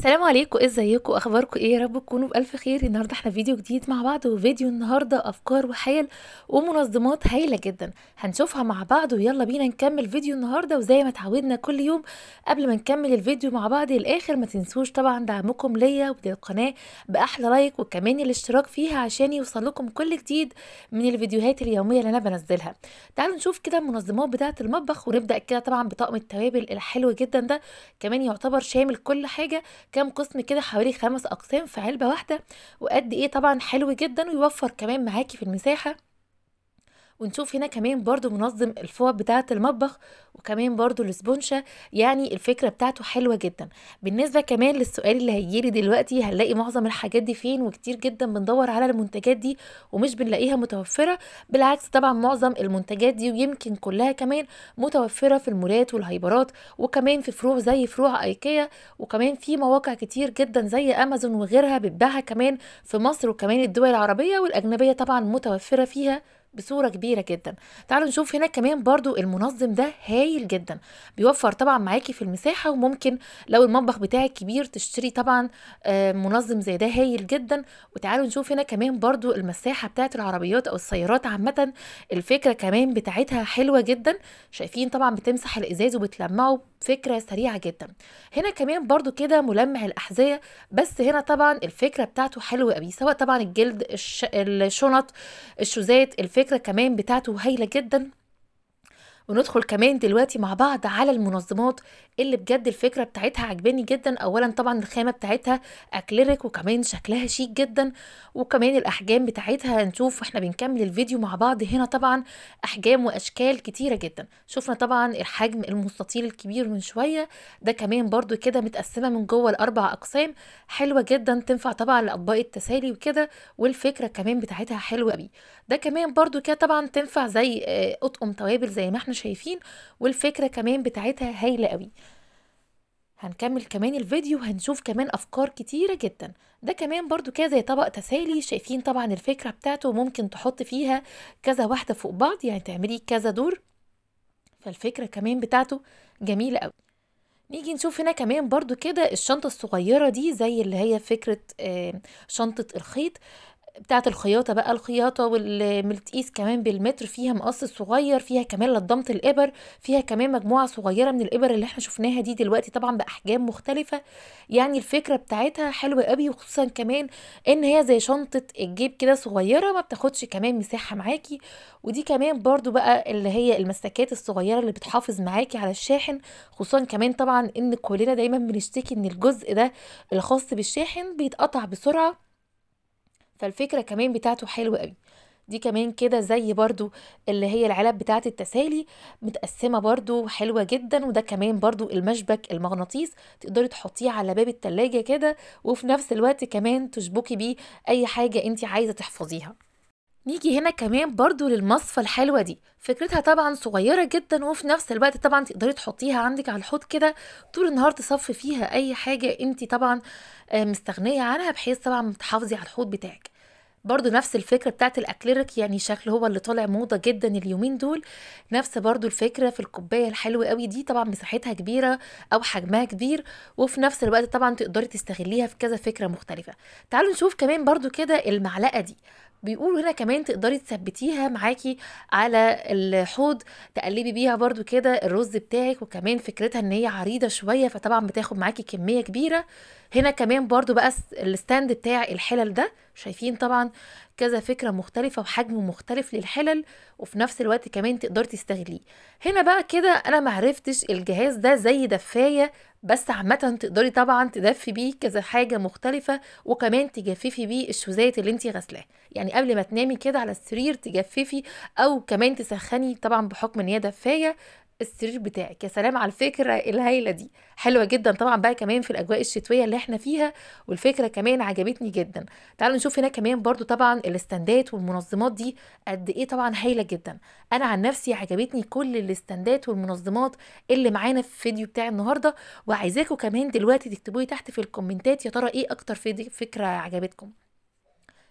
السلام عليكم ازيكم اخباركم ايه يا رب تكونوا بالف خير النهارده احنا فيديو جديد مع بعض وفيديو النهارده افكار وحيل ومنظمات هايله جدا هنشوفها مع بعض ويلا بينا نكمل فيديو النهارده وزي ما اتعودنا كل يوم قبل ما نكمل الفيديو مع بعض للاخر ما تنسوش طبعا دعمكم ليا وللقناه باحلى لايك وكمان الاشتراك فيها عشان يوصل لكم كل جديد من الفيديوهات اليوميه اللي انا بنزلها تعالوا نشوف كده المنظمات بتاعه المطبخ ونبدا كده طبعا بطقم التوابل الحلو جدا ده كمان يعتبر شامل كل حاجه كام قسم كده حوالي خمس اقسام في علبه واحده وقد ايه طبعا حلو جدا ويوفر كمان معاكي في المساحه ونشوف هنا كمان برضو منظم الفوط بتاعة المطبخ وكمان برضو الاسبونشة يعني الفكرة بتاعته حلوة جدا بالنسبة كمان للسؤال اللي هيجيلي دلوقتي هنلاقي معظم الحاجات دي فين وكتير جدا بندور على المنتجات دي ومش بنلاقيها متوفرة بالعكس طبعا معظم المنتجات دي ويمكن كلها كمان متوفرة في المولات والهايبرات وكمان في فروع زي فروع ايكيا وكمان في مواقع كتير جدا زي امازون وغيرها بتباعها كمان في مصر وكمان الدول العربية والاجنبية طبعا متوفرة فيها بصورة كبيرة جدا تعالوا نشوف هنا كمان برضو المنظم ده هايل جدا بيوفر طبعا معاكي في المساحة وممكن لو المطبخ بتاعك كبير تشتري طبعا منظم زي ده هايل جدا وتعالوا نشوف هنا كمان برضو المساحة بتاعت العربيات او السيارات عامة الفكرة كمان بتاعتها حلوة جدا شايفين طبعا بتمسح الازاز وبتلمعه فكرة سريعة جدا هنا كمان برضو كده ملمع الأحذية بس هنا طبعا الفكرة بتاعته حلوة قوي سواء طبعا الجلد الش... الشنط الشوزات الفكرة كمان بتاعته هايلة جدا وندخل كمان دلوقتي مع بعض على المنظمات اللي بجد الفكره بتاعتها عجباني جدا اولا طبعا الخامه بتاعتها اكليريك وكمان شكلها شيك جدا وكمان الاحجام بتاعتها هنشوف واحنا بنكمل الفيديو مع بعض هنا طبعا احجام واشكال كتيره جدا شفنا طبعا الحجم المستطيل الكبير من شويه ده كمان برضو كده متقسمه من جوه لاربع اقسام حلوه جدا تنفع طبعا لاطباق التسالي وكده والفكره كمان بتاعتها حلوه قوي ده كمان برضو كده طبعا تنفع زي اطقم توابل زي ما احنا شايفين والفكره كمان بتاعتها هايله قوي هنكمل كمان الفيديو وهنشوف كمان افكار كتيره جدا ده كمان برضو كده زي طبق تسالي شايفين طبعا الفكره بتاعته ممكن تحط فيها كذا واحده فوق بعض يعني تعملي كذا دور فالفكره كمان بتاعته جميله قوي نيجي نشوف هنا كمان برضو كده الشنطة الصغيرة دي زي اللي هي فكرة شنطة الخيط بتاعه الخياطه بقى الخياطه والتقيس كمان بالمتر فيها مقص صغير فيها كمان لضمه الابر فيها كمان مجموعه صغيره من الابر اللي احنا شفناها دي دلوقتي طبعا باحجام مختلفه يعني الفكره بتاعتها حلوه قوي وخصوصا كمان ان هي زي شنطه الجيب كده صغيره ما بتاخدش كمان مساحه معاكي ودي كمان برضو بقى اللي هي المسكات الصغيره اللي بتحافظ معاكي على الشاحن خصوصا كمان طبعا ان كلنا دايما بنشتكي ان الجزء ده الخاص بالشاحن بيتقطع بسرعه فالفكرة كمان بتاعته حلوة قوي دي كمان كده زي برضو اللي هي العلب بتاعت التسالي متقسمة برضو حلوة جدا وده كمان برضو المشبك المغناطيس تقدري تحطيه على باب التلاجة كده وفي نفس الوقت كمان تشبكي بيه اي حاجة انت عايزة تحفظيها نيجي هنا كمان برضو للمصفى الحلوة دي فكرتها طبعا صغيرة جدا وفي نفس الوقت طبعا تقدري تحطيها عندك على الحوض كده طول النهار تصفي فيها اي حاجة انت طبعا مستغنية عنها بحيث طبعا تحافظي على الحوض بتاعك برضو نفس الفكرة بتاعت الأكليريك يعني شكل هو اللي طالع موضة جدا اليومين دول نفس برضو الفكرة في الكوباية الحلوة قوي دي طبعا مساحتها كبيرة أو حجمها كبير وفي نفس الوقت طبعا تقدري تستغليها في كذا فكرة مختلفة تعالوا نشوف كمان برضو كده المعلقة دي بيقولوا هنا كمان تقدري تثبتيها معاكي على الحوض تقلبي بيها برضو كده الرز بتاعك وكمان فكرتها ان هي عريضة شوية فطبعا بتاخد معاكي كمية كبيرة هنا كمان برضو بقى الستاند بتاع الحلل ده شايفين طبعا كذا فكرة مختلفة وحجم مختلف للحلل وفي نفس الوقت كمان تقدري تستغليه هنا بقى كده انا معرفتش الجهاز ده زي دفاية بس عامة تقدري طبعا تدفي بيه كذا حاجة مختلفة وكمان تجففي بيه الشوزات اللي انتي غسلاه يعني قبل ما تنامي كده على السرير تجففي او كمان تسخني طبعا بحكم ان هي دفاية السرير بتاعك يا سلام على الفكره الهايله دي حلوه جدا طبعا بقى كمان في الاجواء الشتويه اللي احنا فيها والفكره كمان عجبتني جدا تعالوا نشوف هنا كمان برضو طبعا الاستندات والمنظمات دي قد ايه طبعا هايله جدا انا عن نفسي عجبتني كل الاستندات والمنظمات اللي معانا في الفيديو بتاع النهارده وعايزاكم كمان دلوقتي تكتبوا لي تحت في الكومنتات يا ترى ايه اكتر فكره عجبتكم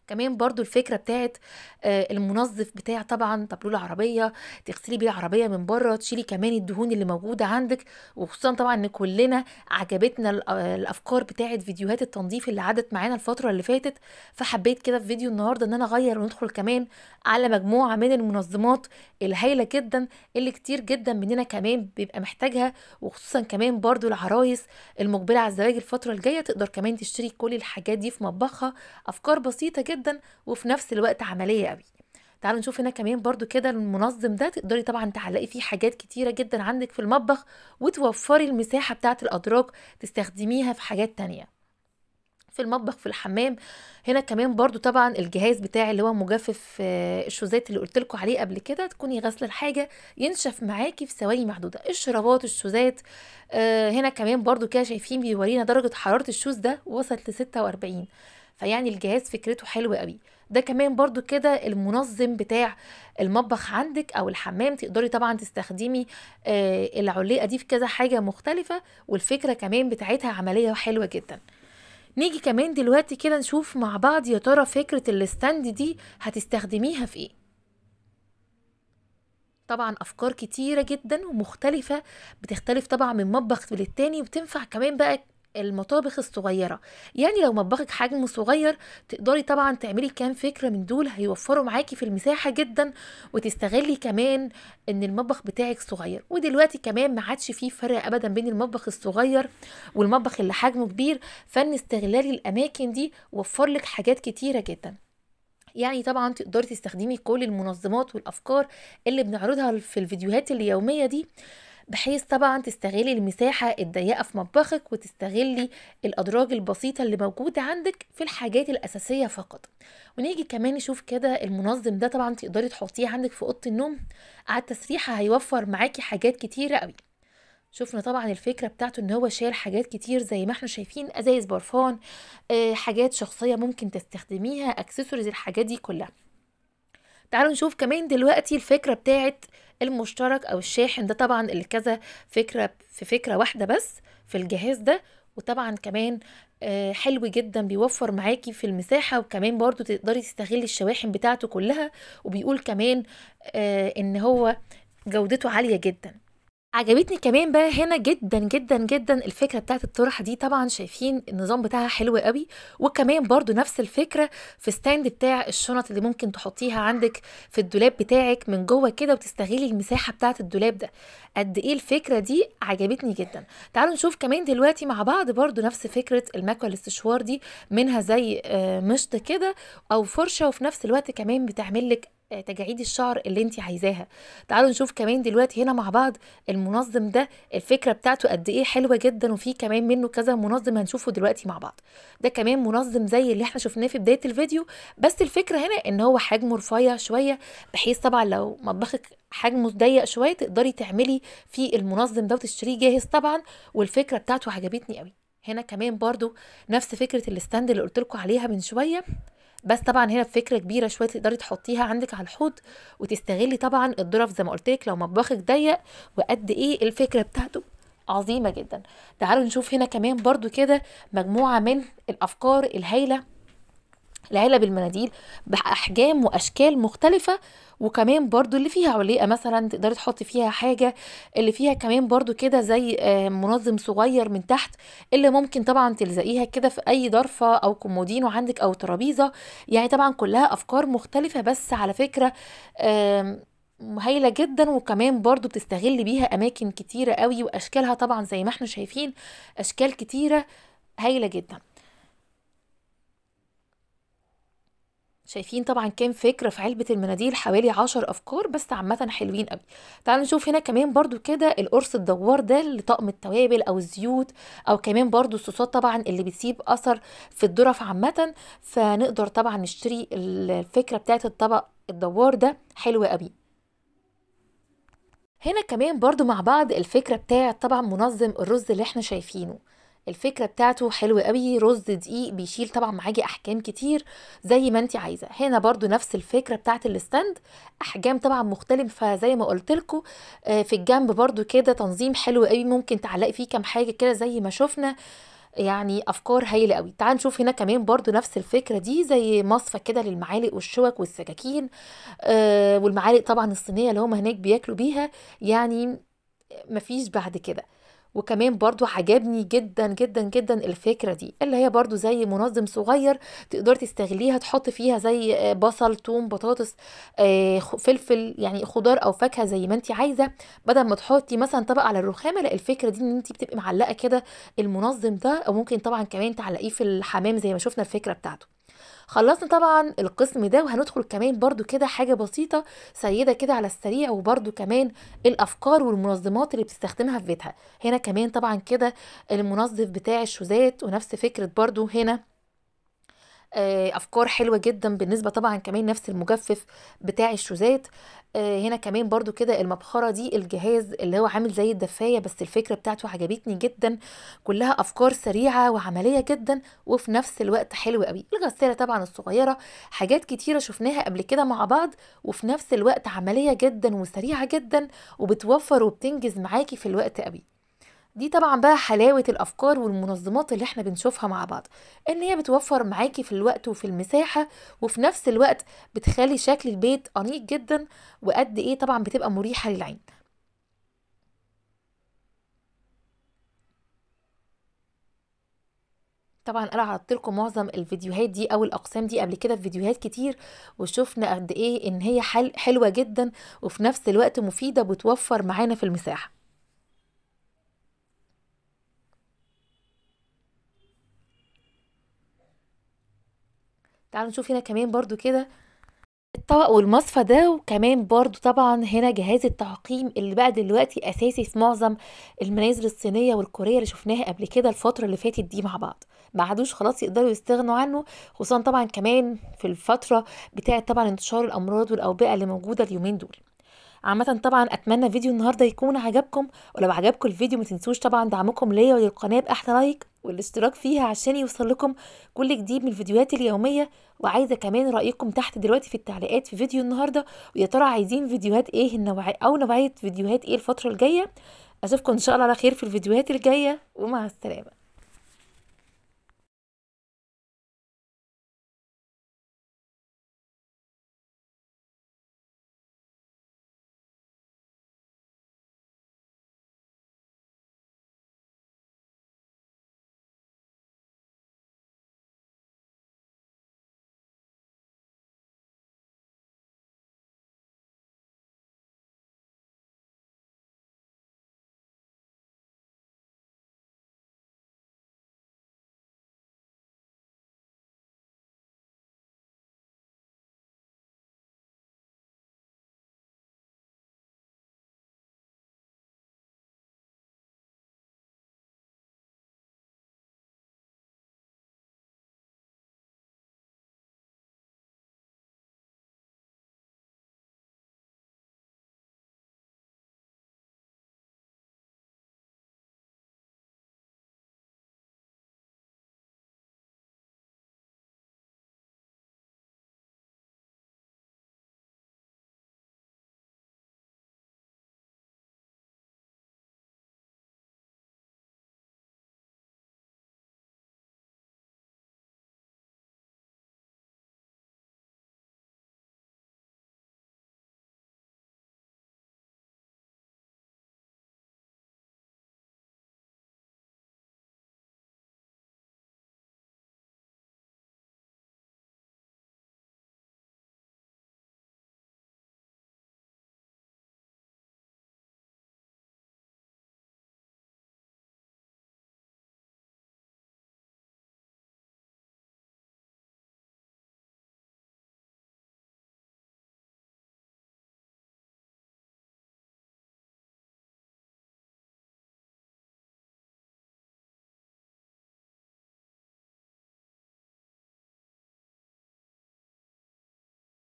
كمان برضو الفكرة بتاعت آه، المنظف بتاع طبعا طابلوه العربية تغسلي بيه العربية من بره تشيلي كمان الدهون اللي موجودة عندك وخصوصا طبعا ان كلنا عجبتنا ال- آه، الافكار بتاعت فيديوهات التنظيف اللي عدت معانا الفترة اللي فاتت فحبيت كده في فيديو النهاردة ان انا اغير وندخل كمان على مجموعة من المنظمات الهايلة جدا اللي كتير جدا مننا كمان بيبقى محتاجها وخصوصا كمان برضو العرايس المقبلة على الزواج الفترة الجاية تقدر كمان تشتري كل الحاجات دي في مطبخها افكار بسيطة جدا وفي نفس الوقت عملية قوي تعالوا نشوف هنا كمان برضو كده المنظم ده تقدري طبعا تعلقي فيه حاجات كتيرة جدا عندك في المطبخ وتوفري المساحة بتاعة الأدراج تستخدميها في حاجات تانية في المطبخ في الحمام هنا كمان برضو طبعا الجهاز بتاعي اللي هو مجفف آه، الشوزات اللي قلت لكم عليه قبل كده تكوني غاسله الحاجه ينشف معاكي في ثواني محدوده الشرابات الشوزات آه، هنا كمان برضو كده شايفين بيورينا درجه حراره الشوز ده وصلت ل 46 فيعني الجهاز فكرته حلوه قوي ده كمان برضو كده المنظم بتاع المطبخ عندك او الحمام تقدري طبعا تستخدمي آه، العليقه دي في كذا حاجه مختلفه والفكره كمان بتاعتها عمليه وحلوه جدا نيجي كمان دلوقتي كده نشوف مع بعض يا ترى فكرة الستاند دي هتستخدميها في ايه طبعا افكار كتيرة جدا ومختلفة بتختلف طبعا من مطبخ للتاني وبتنفع كمان بقى المطابخ الصغيرة يعني لو مطبخك حجمه صغير تقدري طبعا تعملي كام فكرة من دول هيوفروا معاكي في المساحة جدا وتستغلي كمان ان المطبخ بتاعك صغير ودلوقتي كمان ما عادش فيه فرق ابدا بين المطبخ الصغير والمطبخ اللي حجمه كبير فان استغلال الاماكن دي وفر لك حاجات كتيرة جدا يعني طبعا تقدري تستخدمي كل المنظمات والافكار اللي بنعرضها في الفيديوهات اليوميه دي بحيث طبعا تستغلي المساحة الضيقة في مطبخك وتستغلي الأدراج البسيطة اللي موجودة عندك في الحاجات الأساسية فقط ونيجي كمان نشوف كده المنظم ده طبعا تقدري تحطيه عندك في أوضة النوم على التسريحة هيوفر معاكي حاجات كتيرة قوي شفنا طبعا الفكرة بتاعته ان هو شايل حاجات كتير زي ما احنا شايفين ازايز برفان آه، حاجات شخصية ممكن تستخدميها اكسسوارز الحاجات دي كلها تعالوا نشوف كمان دلوقتي الفكرة بتاعت المشترك او الشاحن ده طبعا اللي كذا فكرة في فكرة واحدة بس في الجهاز ده وطبعا كمان آه، حلو جدا بيوفر معاكي في المساحة وكمان برضو تقدري تستغلي الشواحن بتاعته كلها وبيقول كمان آه، ان هو جودته عالية جدا عجبتني كمان بقى هنا جدا جدا جدا الفكره بتاعت الطرحه دي طبعا شايفين النظام بتاعها حلو قوي وكمان برضو نفس الفكره في ستاند بتاع الشنط اللي ممكن تحطيها عندك في الدولاب بتاعك من جوه كده وتستغلي المساحه بتاعت الدولاب ده قد ايه الفكره دي عجبتني جدا تعالوا نشوف كمان دلوقتي مع بعض برضو نفس فكره المكوى الاستشوار دي منها زي آه، مشط كده او فرشه وفي نفس الوقت كمان بتعمل لك آه، تجاعيد الشعر اللي انت عايزاها تعالوا نشوف كمان دلوقتي هنا مع بعض المنظم ده الفكره بتاعته قد ايه حلوه جدا وفي كمان منه كذا منظم هنشوفه دلوقتي مع بعض ده كمان منظم زي اللي احنا شفناه في بدايه الفيديو بس الفكره هنا ان هو حجمه رفيع شويه بحيث طبعا لو مطبخك حجمه ضيق شويه تقدري تعملي في المنظم ده وتشتريه جاهز طبعا والفكره بتاعته عجبتني قوي هنا كمان برضو نفس فكره الستاند اللي قلت لكم عليها من شويه بس طبعا هنا بفكره كبيره شويه تقدري تحطيها عندك على الحوض وتستغلي طبعا الظرف زي ما قلت لك لو مطبخك ضيق وقد ايه الفكره بتاعته عظيمه جدا تعالوا نشوف هنا كمان برضو كده مجموعه من الافكار الهايله العلب المناديل بأحجام وأشكال مختلفة وكمان برضو اللي فيها عليقة مثلا تقدري تحطي فيها حاجة اللي فيها كمان برضو كده زي آه، منظم صغير من تحت اللي ممكن طبعا تلزقيها كده في أي ضرفة أو كومودينو عندك أو ترابيزة يعني طبعا كلها أفكار مختلفة بس على فكرة آم، هايلة جدا وكمان برضو بتستغل بيها أماكن كتيرة قوي وأشكالها طبعا زي ما احنا شايفين أشكال كتيرة هايلة جدا شايفين طبعا كام فكرة في علبة المناديل حوالي عشر أفكار بس عامة حلوين قوي تعالوا نشوف هنا كمان برضو كده القرص الدوار ده لطقم التوابل أو الزيوت أو كمان برضو الصوصات طبعا اللي بتسيب أثر في الظرف عامة فنقدر طبعا نشتري الفكرة بتاعت الطبق الدوار ده حلوة قوي هنا كمان برضو مع بعض الفكرة بتاعت طبعا منظم الرز اللي احنا شايفينه الفكرة بتاعته حلوة قوي رز دقيق بيشيل طبعا معاكي احجام كتير زي ما انت عايزة هنا برضو نفس الفكرة بتاعت الستاند احجام طبعا مختلفة زي ما قلت لكم في الجنب برضو كده تنظيم حلو قوي ممكن تعلقي فيه كام حاجة كده زي ما شفنا يعني افكار هايله قوي تعال نشوف هنا كمان برضو نفس الفكره دي زي مصفى كده للمعالق والشوك والسكاكين آه والمعالق طبعا الصينيه اللي هم هناك بياكلوا بيها يعني مفيش بعد كده وكمان برضو عجبني جدا جدا جدا الفكرة دي اللي هي برضو زي منظم صغير تقدر تستغليها تحط فيها زي آه، بصل توم بطاطس آه، خ- فلفل يعني خضار او فاكهة زي ما انت عايزة بدل ما تحطي مثلا طبق على الرخامة لا الفكرة دي ان انت بتبقي معلقة كده المنظم ده او ممكن طبعا كمان تعلقيه في الحمام زي ما شفنا الفكرة بتاعته خلصنا طبعا القسم ده وهندخل كمان برضو كده حاجة بسيطة سيدة كده على السريع وبرضو كمان الأفكار والمنظمات اللي بتستخدمها في بيتها هنا كمان طبعا كده المنظف بتاع الشوزات ونفس فكرة برضو هنا آه، افكار حلوه جدا بالنسبه طبعا كمان نفس المجفف بتاع الشوزات آه، هنا كمان برضو كده المبخره دي الجهاز اللي هو عامل زي الدفايه بس الفكره بتاعته عجبتني جدا كلها افكار سريعه وعمليه جدا وفي نفس الوقت حلوه قوي الغساله طبعا الصغيره حاجات كتيره شفناها قبل كده مع بعض وفي نفس الوقت عمليه جدا وسريعه جدا وبتوفر وبتنجز معاكي في الوقت قوي دي طبعا بقى حلاوة الأفكار والمنظمات اللي احنا بنشوفها مع بعض إن هي بتوفر معاكي في الوقت وفي المساحة وفي نفس الوقت بتخلي شكل البيت أنيق جدا وقد إيه طبعا بتبقى مريحة للعين طبعا انا عرضت لكم معظم الفيديوهات دي او الاقسام دي قبل كده في فيديوهات كتير وشفنا قد ايه ان هي حل حلوه جدا وفي نفس الوقت مفيده بتوفر معانا في المساحه تعالوا نشوف هنا كمان برضو كده الطبق والمصفى ده وكمان برضو طبعا هنا جهاز التعقيم اللي بقى دلوقتي اساسي في معظم المنازل الصينيه والكوريه اللي شفناها قبل كده الفتره اللي فاتت دي مع بعض ما عادوش خلاص يقدروا يستغنوا عنه خصوصا طبعا كمان في الفتره بتاعه طبعا انتشار الامراض والاوبئه اللي موجوده اليومين دول عامة طبعا اتمنى فيديو النهارده يكون عجبكم ولو عجبكم الفيديو ما تنسوش طبعا دعمكم ليا وللقناه باحلى لايك والاشتراك فيها عشان يوصل لكم كل جديد من الفيديوهات اليوميه وعايزه كمان رايكم تحت دلوقتي في التعليقات في فيديو النهارده ويا ترى عايزين فيديوهات ايه النوع او نوعيه فيديوهات ايه الفتره الجايه اشوفكم ان شاء الله على خير في الفيديوهات الجايه ومع السلامه